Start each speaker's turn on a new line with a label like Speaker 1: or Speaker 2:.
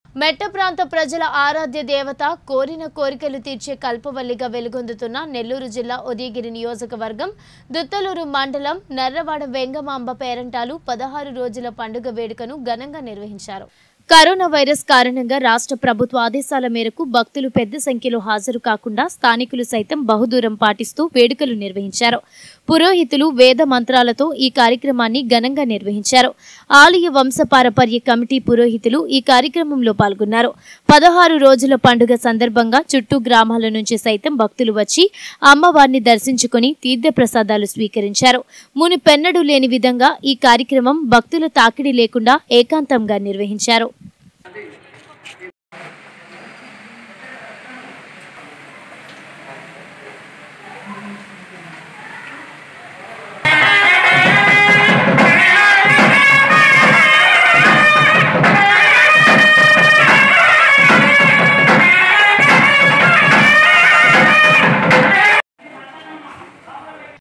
Speaker 1: మెట్ట ప్రాంత ప్రజల ఆరాధ్య దేవత కోరిన కోరికలు తీర్చే కల్పవల్లిగా వెలుగొందుతున్న నెల్లూరు జిల్లా ఉదయగిరి నియోజకవర్గం దుత్తలూరు మండలం నర్రవాడ వెంగమాంబ పేరంటాలు పదహారు రోజుల పండుగ వేడుకను ఘనంగా నిర్వహించారు కరోనా వైరస్ కారణంగా రాష్ట్ర ప్రభుత్వ ఆదేశాల మేరకు భక్తులు పెద్ద సంఖ్యలో హాజరు కాకుండా స్థానికులు సైతం బహుదూరం పాటిస్తూ వేడుకలు నిర్వహించారు పురోహితులు వేద మంత్రాలతో ఈ కార్యక్రమాన్ని ఘనంగా నిర్వహించారు ఆలయ వంశపారపర్య కమిటీ పురోహితులు ఈ కార్యక్రమంలో పాల్గొన్నారు పదహారు రోజుల పండుగ సందర్భంగా చుట్టూ గ్రామాల నుంచి సైతం భక్తులు వచ్చి అమ్మవారిని దర్శించుకుని తీర్థప్రసాదాలు స్వీకరించారు మునిపెన్నడూ లేని విధంగా ఈ కార్యక్రమం భక్తుల తాకిడి లేకుండా ఏకాంతంగా నిర్వహించారు
Speaker 2: అంటే